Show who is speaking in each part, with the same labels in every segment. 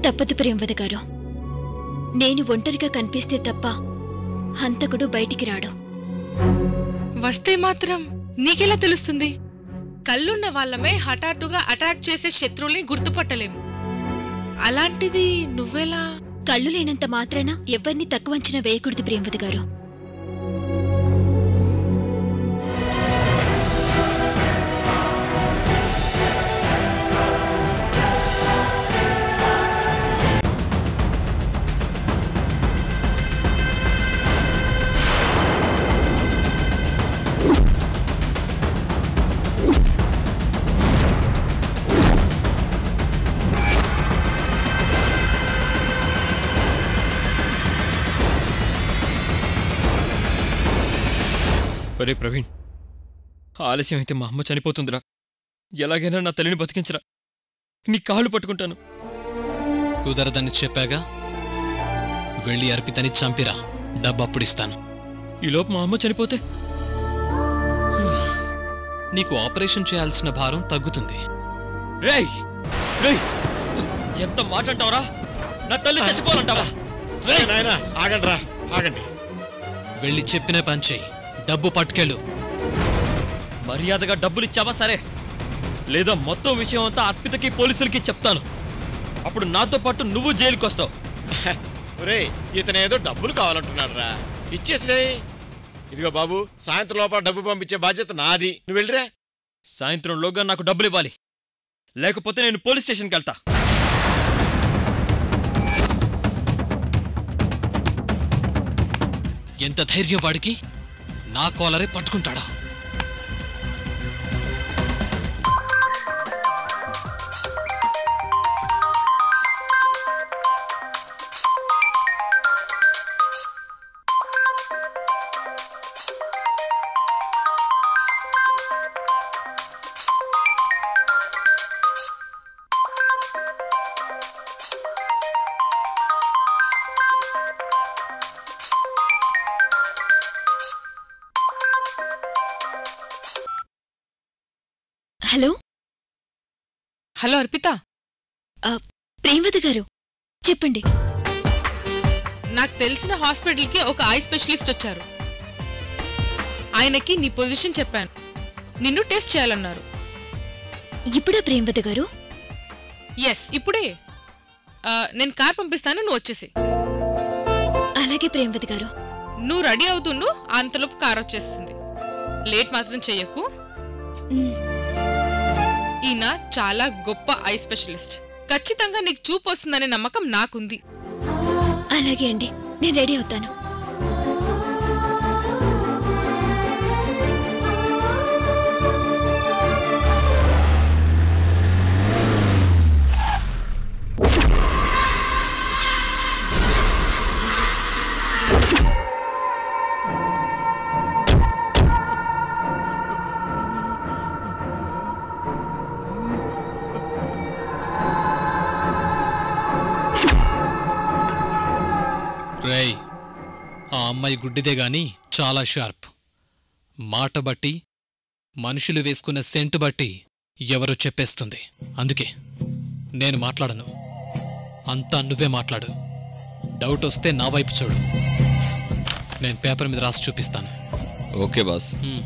Speaker 1: తప్పదు ప్రేమవద గారు నేను ఒంటరిగా కనిపిస్తే తప్ప హంతకుడు బయటికి రాడు
Speaker 2: వస్తే మాత్రం నీకెలా తెలుస్తుంది కళ్ళున్న వాళ్ళమే హఠాత్తుగా అటాక్ చేసే శత్రువుల్ని గుర్తుపట్టలేము అలాంటిది నువ్వెలా
Speaker 1: కళ్ళు లేనంత మాత్రాన ఎవరిని తక్కువ అంచనా వేయకూడదు ప్రేమవద గారు
Speaker 3: ఒరే ప్రవీణ్ ఆలస్యం అయితే మా అమ్మ చనిపోతుందిరా ఎలాగైనా నా తల్లిని బతికించరా నీ కాళ్ళు పట్టుకుంటాను
Speaker 4: కుదరదని చెప్పాగా వెళ్ళి అర్పితని చంపిరా డబ్బు అప్పుడిస్తాను
Speaker 3: ఈలోపు మా అమ్మ చనిపోతే
Speaker 4: నీకు ఆపరేషన్ చేయాల్సిన భారం తగ్గుతుంది
Speaker 3: రేయ్ రేయ్ ఎంత మాట అంటావరా నా తల్లి చచ్చిపోవాలంటావా రేయ్
Speaker 5: నాయన ఆగండి రా ఆగండి
Speaker 4: వెళ్ళి చెప్పిన పని చెయ్యి డబ్బు పట్టుకెళ్ళు
Speaker 3: మర్యాదగా డబ్బులు ఇచ్చావా సరే లేదా మొత్తం విషయం అంతా అర్పితకి పోలీసులకి చెప్తాను అప్పుడు నాతో పాటు నువ్వు జైలుకి వస్తావు
Speaker 5: ఒరే ఇతను ఏదో డబ్బులు కావాలంటున్నాడు రా ఇచ్చేసేయ్ ఇదిగో బాబు సాయంత్రం లోపల డబ్బు పంపించే బాధ్యత నాది నువ్వు వెళ్ళిరా
Speaker 3: సాయంత్రంలోగా నాకు డబ్బులు ఇవ్వాలి లేకపోతే నేను పోలీస్ స్టేషన్కి వెళ్తా
Speaker 4: ఎంత ధైర్యం వాడికి నా కాలరే పట్టుకుంటాడా
Speaker 1: హలో
Speaker 2: హలో అర్పిత
Speaker 1: ప్రేమవద గారు చెప్పండి
Speaker 2: నాకు తెలిసిన హాస్పిటల్కి ఒక ఐ స్పెషలిస్ట్ వచ్చారు ఆయనకి నీ పొజిషన్ చెప్పాను నిన్ను టెస్ట్ చేయాలన్నారు
Speaker 1: ఇప్పుడా ప్రేమవద గారు
Speaker 2: ఎస్ ఇప్పుడే ఆ, నేను కార్ పంపిస్తాను నువ్వు వచ్చేసి
Speaker 1: అలాగే ప్రేమవద గారు
Speaker 2: నువ్వు రెడీ అవుతుండు అంతలోపు కార్ వచ్చేస్తుంది లేట్ మాత్రం చెయ్యకు
Speaker 1: ఉమ్,
Speaker 2: ఈయన చాలా గొప్ప ఐ స్పెషలిస్ట్ ఖచ్చితంగా నీకు చూపు వస్తుందనే నమ్మకం నాకుంది
Speaker 1: అలాగే అండి నేను రెడీ అవుతాను
Speaker 4: రేయ్ ఆ అమ్మాయి గుడ్డిదే గాని చాలా షార్ప్ మాట బట్టి మనుషులు వేసుకున్న సెంటు బట్టి ఎవరో చెప్పేస్తుంది అందుకే నేను మాట్లాడను అంతా నువ్వే మాట్లాడు డౌట్ వస్తే నా వైపు చూడు నేను పేపర్ మీద రాసి చూపిస్తాను
Speaker 3: okay boss
Speaker 4: hmm.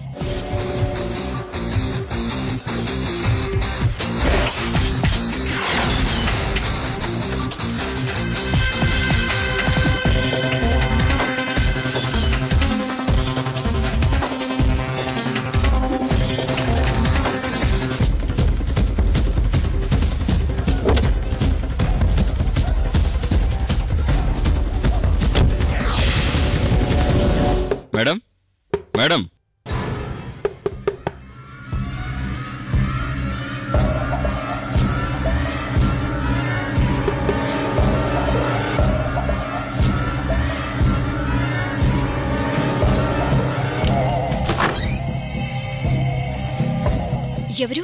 Speaker 3: Madam madam
Speaker 1: ఎవరు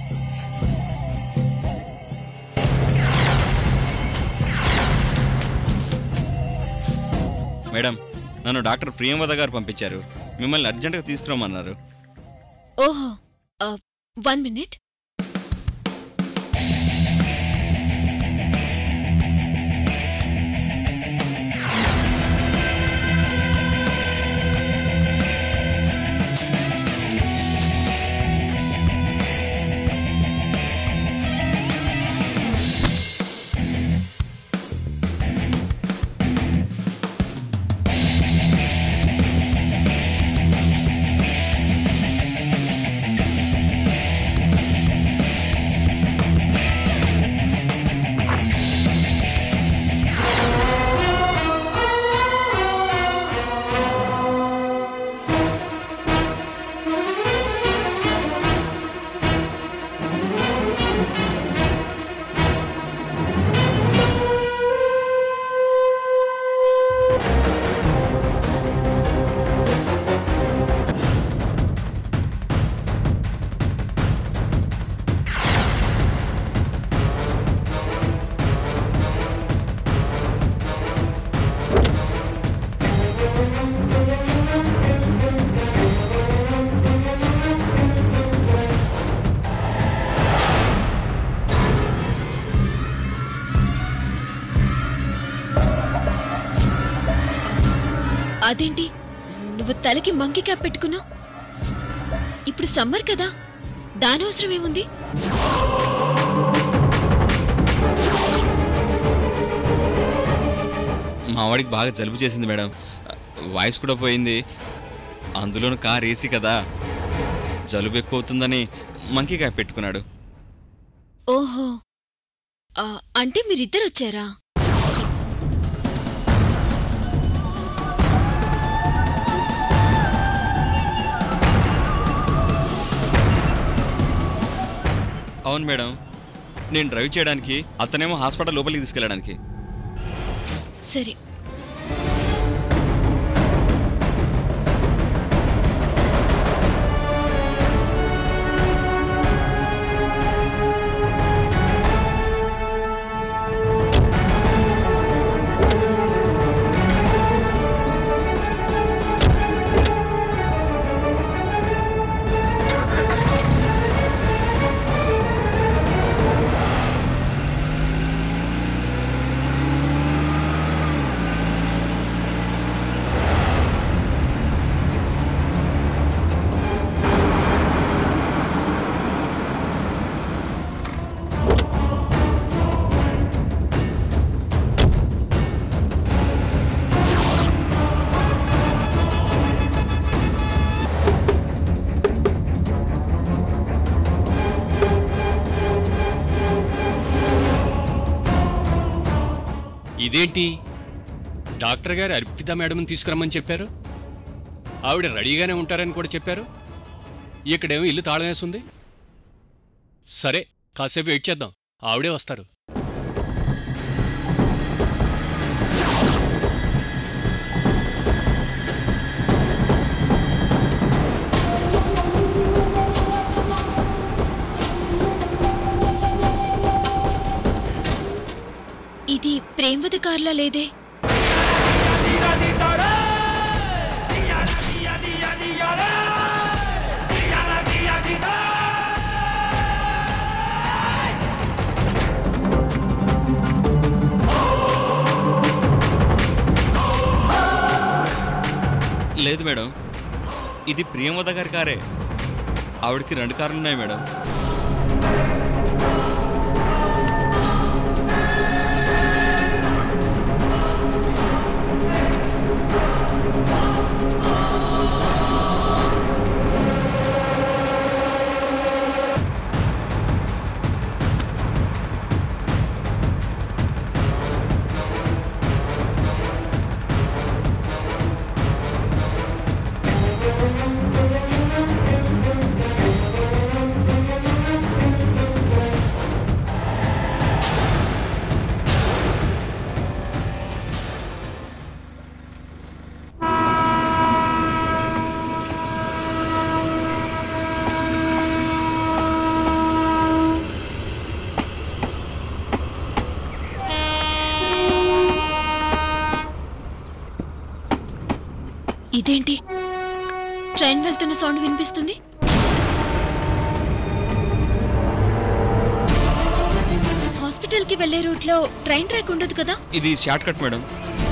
Speaker 6: మేడం నన్ను డాక్టర్ ప్రియంవద గారు పంపించారు మిమ్మల్ని అర్జెంటుగా తీసుకురమ్మన్నారు
Speaker 1: ఓహో వన్ మినిట్ అదేంటి నువ్వు తలకి మంకీ క్యాప్ పెట్టుకున్నావు ఇప్పుడు సమ్మర్ కదా దాని అవసరం ఏముంది
Speaker 6: మా వాడికి బాగా జలుబు చేసింది మేడం వాయిస్ కూడా పోయింది అందులోను కార్ ఏసీ కదా జలుబు ఎక్కువ అవుతుందని మంకీ క్యాప్ పెట్టుకున్నాడు
Speaker 1: ఓహో ఆ, అంటే మీరిద్దరు వచ్చారా
Speaker 6: అవును మేడం నేను డ్రైవ్ చేయడానికి అతనేమో హాస్పిటల్ లోపలికి తీసుకెళ్ళడానికి
Speaker 1: సరే
Speaker 7: ఇదేంటి డాక్టర్ గారు అర్పిత మేడంని తీసుకురమ్మని చెప్పారు ఆవిడ రెడీగానే ఉంటారని కూడా చెప్పారు ఇక్కడేమో ఇల్లు తాళం వేస్తుంది సరే కాసేపు వెయిట్ చేద్దాం ఆవిడే వస్తారు
Speaker 1: ఇది ప్రేమద కార్లా లేదే
Speaker 6: లేదు మేడం ఇది ప్రియంవద గారి కారే ఆవిడకి రెండు కార్లు ఉన్నాయి మేడం
Speaker 1: ఇదేంటి ట్రైన్ వెళ్తున్న సౌండ్ వినిపిస్తుంది హాస్పిటల్కి వెళ్లే రూట్లో ట్రైన్ ట్రాక్ ఉండదు కదా
Speaker 6: ఇది షార్ట్ కట్ మేడం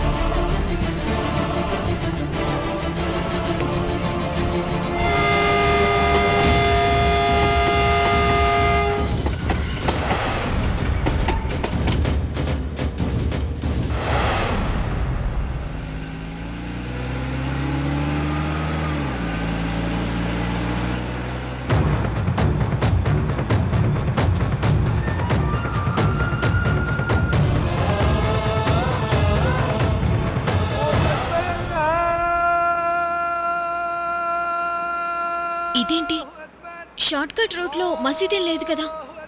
Speaker 1: ఇదేంటి షార్ట్ కట్ రూట్లో మసీదేం లేదు కదా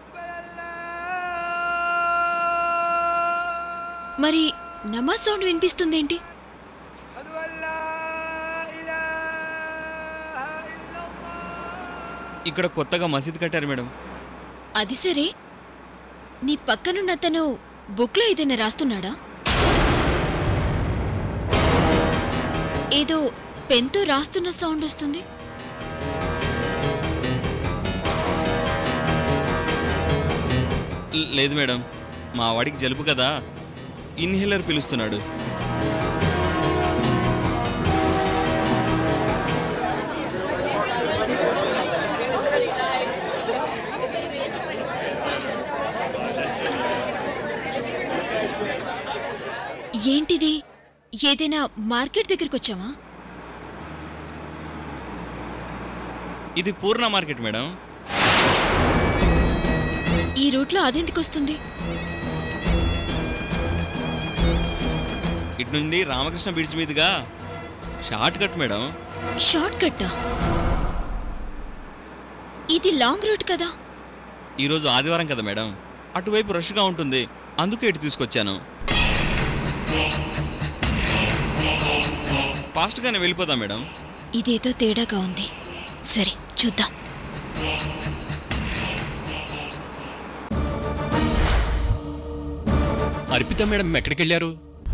Speaker 1: మరి నమాజ్ సౌండ్ వినిపిస్తుందేంటి
Speaker 6: ఇక్కడ కొత్తగా మసీద్ కట్టారు మేడం
Speaker 1: అది సరే నీ పక్కనున్న అతను బుక్లో ఏదైనా రాస్తున్నాడా ఏదో పెన్తో రాస్తున్న సౌండ్ వస్తుంది
Speaker 6: ల- లేదు మేడం మా వాడికి జలుబు కదా ఇన్హేలర్ పిలుస్తున్నాడు
Speaker 1: ఏంటిది ఏదైనా మార్కెట్ దగ్గరికి వచ్చావా
Speaker 6: ఇది పూర్ణ మార్కెట్ మేడం
Speaker 1: ఈ రూట్లో అదెందుకు వస్తుంది
Speaker 6: ఇటు నుండి రామకృష్ణ బ్రిడ్జ్ మీదుగా షార్ట్ కట్ మేడం
Speaker 1: షార్ట్ కట్టా ఇది లాంగ్ రూట్ కదా
Speaker 6: ఈరోజు ఆదివారం కదా మేడం అటువైపు రష్గా ఉంటుంది అందుకే ఇటు తీసుకొచ్చాను ఫాస్ట్గానే వెళ్ళిపోదాం మేడం
Speaker 1: ఇదేదో తేడాగా ఉంది సరే చూద్దాం
Speaker 7: అర్పిత మేడం ఎక్కడికి వెళ్ళారు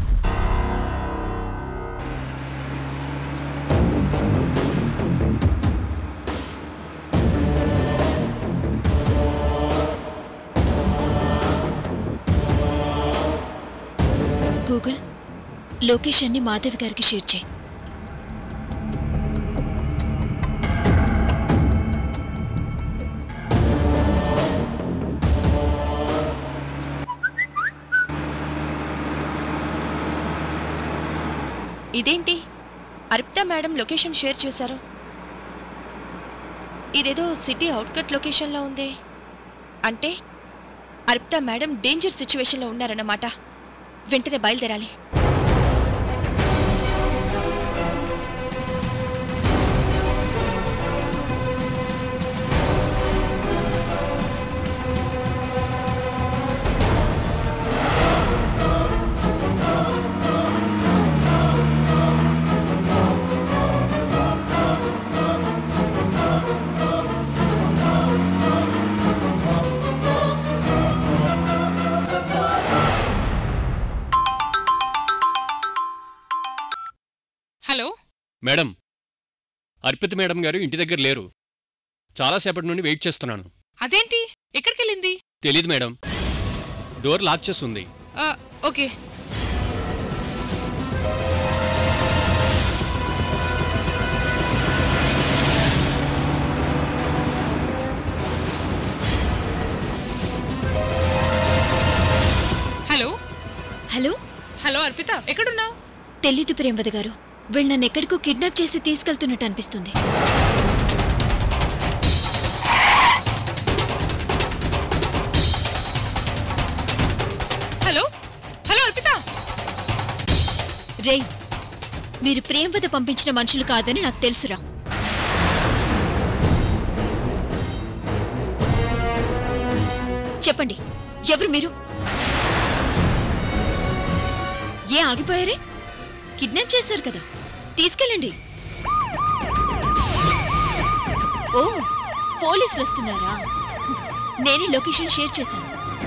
Speaker 1: గూగుల్ లొకేషన్ని మాధవి గారికి షేర్ చేయి
Speaker 8: ఇదేంటి అర్పిత మేడం లొకేషన్ షేర్ చేశారు ఇదేదో సిటీ అవుట్కట్ లొకేషన్లో ఉంది అంటే అర్పిత మేడం డేంజర్ సిచ్యువేషన్లో ఉన్నారన్నమాట వెంటనే బయలుదేరాలి
Speaker 2: హలో
Speaker 7: మేడం అర్పిత మేడం గారు ఇంటి దగ్గర లేరు చాలాసేపటి నుండి వెయిట్ చేస్తున్నాను
Speaker 2: అదేంటి ఎక్కడికెళ్ళింది
Speaker 7: తెలీదు మేడం డోర్ లాక్ చేస్తుంది
Speaker 2: ఆ, okay hello
Speaker 1: hello
Speaker 2: hello Arpita ఎక్కడున్నావు
Speaker 1: తెలీదు ప్రేమవద గారు వీళ్ళు నన్ను ఎక్కడికో కిడ్నాప్ చేసి తీసుకెళ్తున్నట్టు అనిపిస్తుంది
Speaker 2: హలో హలో అర్పిత
Speaker 1: రేయ్ మీరు ప్రేమవద పంపించిన మనుషులు కాదని నాకు తెలుసురా చెప్పండి ఎవరు మీరు ఏ ఆగిపోయారే కిడ్నాప్ చేశారు కదా తీసుకెళ్ళండి ఓ పోలీసులు వస్తున్నారా నేనే లొకేషన్ షేర్ చేశాను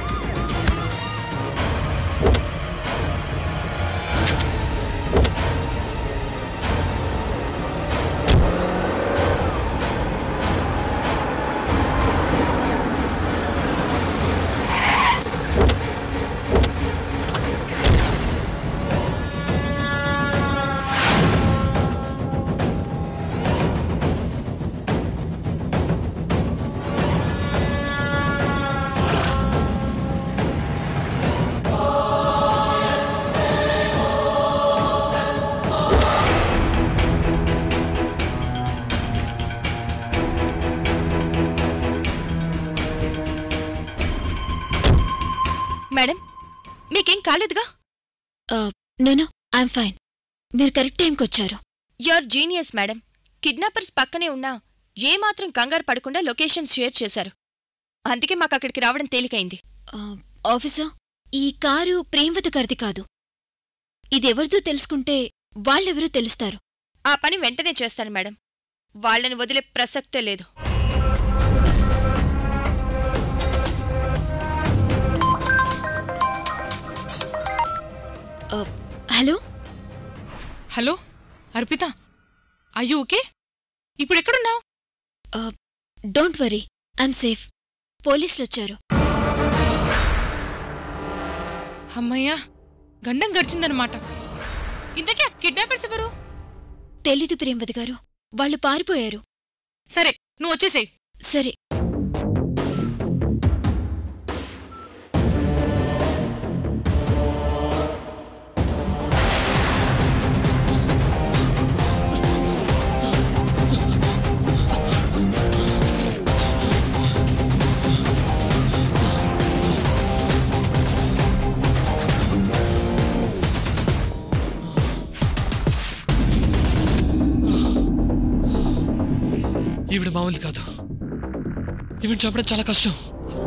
Speaker 8: మేడం మీకేం కాలేదుగా
Speaker 1: నో ఐఎమ్ ఫైన్ మీరు కరెక్ట్ టైంకి వచ్చారు
Speaker 8: యూఆర్ జీనియస్ మేడం కిడ్నాపర్స్ పక్కనే ఉన్నా ఏమాత్రం కంగారు పడకుండా లొకేషన్ షేర్ చేశారు అందుకే మాకు అక్కడికి రావడం తేలికైంది
Speaker 1: ఆ, ఆఫీసర్ ఈ కారు ప్రేమవత గారిది కాదు ఇదెవరిదో తెలుసుకుంటే వాళ్ళెవరో తెలుస్తారు
Speaker 8: ఆ పని వెంటనే చేస్తాను మేడం వాళ్ళని వదిలే ప్రసక్తే లేదు
Speaker 1: ఆ, హలో
Speaker 2: హలో అర్పిత అయ్యో ఓకే ఇప్పుడు ఎక్కడున్నావు
Speaker 1: ఆ, డోంట్ వరీ ఐఎమ్ సేఫ్ పోలీసులు వచ్చారు
Speaker 2: అమ్మయ్యా గండం గడిచిందనమాట ఇంతకీ కిడ్నాపర్స్ ఎవరు
Speaker 1: తెలీదు ప్రేమవతి గారు వాళ్ళు పారిపోయారు
Speaker 2: సరే నువ్వు వచ్చేసేయ్
Speaker 1: సరే
Speaker 4: మామూలు కాదు ఈవెన్ చంపడం చాలా కష్టం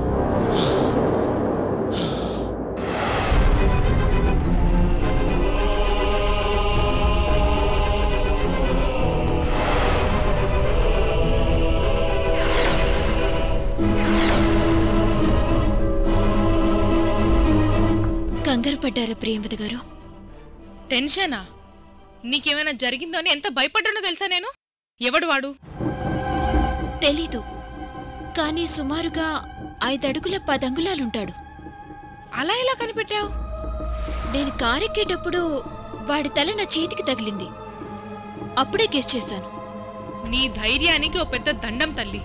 Speaker 1: కంగారు పడ్డారా ప్రియంవద గారు
Speaker 2: టెన్షనా నీకేమైనా జరిగిందో అని ఎంత భయపడ్డానో తెలుసా నేను ఎవడు వాడు
Speaker 1: తెలీదు కానీ సుమారుగా ఐదడుగుల పదంగుళాలుంటాడు
Speaker 2: అలా ఎలా కనిపెట్టావు
Speaker 1: నేను కారెక్కేటప్పుడు వాడి తల నా చేతికి తగిలింది అప్పుడే గెస్ చేశాను
Speaker 2: నీ ధైర్యానికి ఓ పెద్ద దండం తల్లి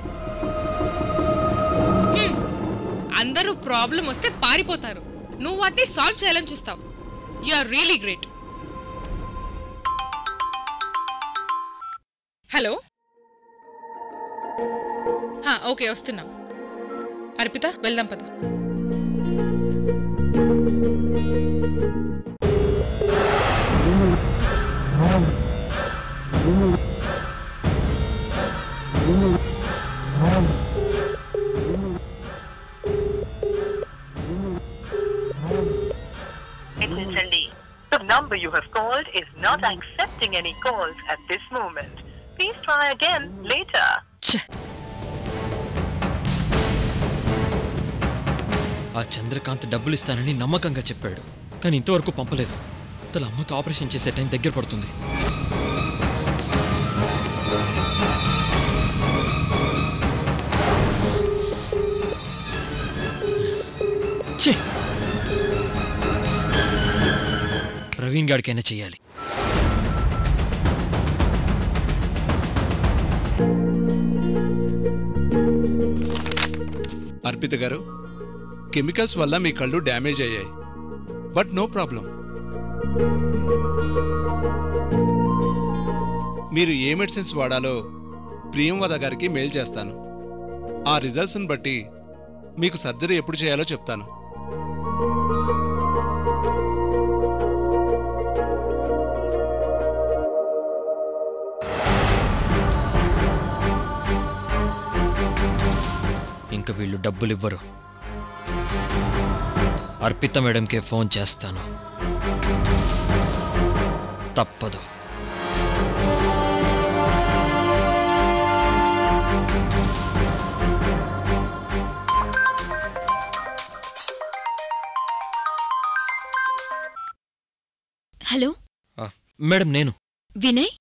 Speaker 2: హ్మ్. అందరూ ప్రాబ్లం వస్తే పారిపోతారు నువ్వు వాటిని సాల్వ్ చేయాలని చూస్తావు you are really great hello హా, ఓకే వస్తున్నాం అర్పిత వెళ్దాం పద
Speaker 9: Attention, the number you have called is not accepting any calls at this moment. Please try again later.
Speaker 3: ఆ చంద్రకాంత్ డబ్బులు ఇస్తానని నమ్మకంగా చెప్పాడు కానీ ఇంతవరకు పంపలేదు తన అమ్మకి ఆపరేషన్ చేసే టైం దగ్గర పడుతుంది ఛీ! ప్రవీణ్ గాడికైనా చెయ్యాలి
Speaker 10: అర్పిత గారు కెమికల్స్ వల్ల మీ కళ్ళు డ్యామేజ్ అయ్యాయి బట్ నో ప్రాబ్లం మీరు ఏ మెడిసిన్స్ వాడాలో ప్రియంవద గారికి మెయిల్ చేస్తాను ఆ రిజల్ట్స్ని బట్టి మీకు సర్జరీ ఎప్పుడు చేయాలో చెప్తాను
Speaker 3: ఇంక వీళ్ళు డబ్బులు ఇవ్వరు అర్పిత మేడంకే ఫోన్ చేస్తాను తప్పదు
Speaker 1: హలో
Speaker 3: ఆ, మేడం నేను
Speaker 1: వినయ్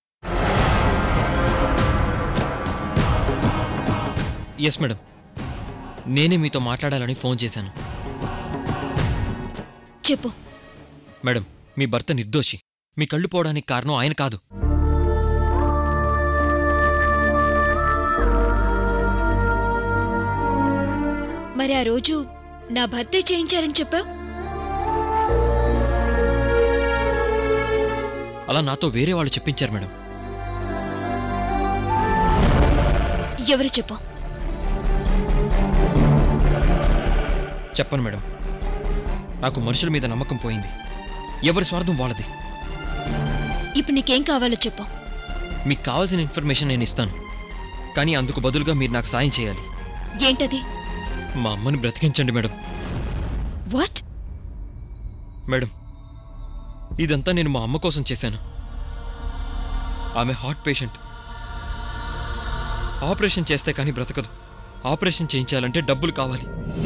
Speaker 3: ఎస్ మేడం నేనే మీతో మాట్లాడాలని ఫోన్ చేశాను
Speaker 1: చెప్పు
Speaker 3: మేడం మీ భర్త నిర్దోషి మీ కళ్ళు పోవడానికి కారణం ఆయన కాదు
Speaker 1: మరి ఆ రోజు నా భర్తే చేయించారని చెప్పావు
Speaker 3: అలా నాతో వేరే వాళ్ళు చెప్పించారు మేడం
Speaker 1: ఎవరు చెప్పు
Speaker 3: చెప్పను మేడం నాకు మనుషుల మీద నమ్మకం పోయింది ఎవరి స్వార్థం వాళ్ళది
Speaker 1: ఇప్పుడు నీకేం కావాలో చెప్పు
Speaker 3: మీకు కావాల్సిన ఇన్ఫర్మేషన్ నేను ఇస్తాను కానీ అందుకు బదులుగా మీరు నాకు సాయం చేయాలి
Speaker 1: ఏంటది
Speaker 3: మా అమ్మని బ్రతికించండి మేడం
Speaker 1: వాట్
Speaker 3: మేడం ఇదంతా నేను మా అమ్మ కోసం చేశాను ఆమె హార్ట్ పేషెంట్ ఆపరేషన్ చేస్తే కానీ బ్రతకదు ఆపరేషన్ చేయించాలంటే డబ్బులు కావాలి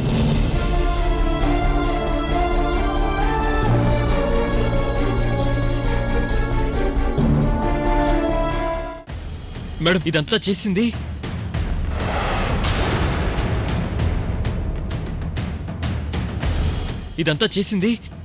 Speaker 3: మేడం ఇదంతా చేసింది ఇదంతా చేసింది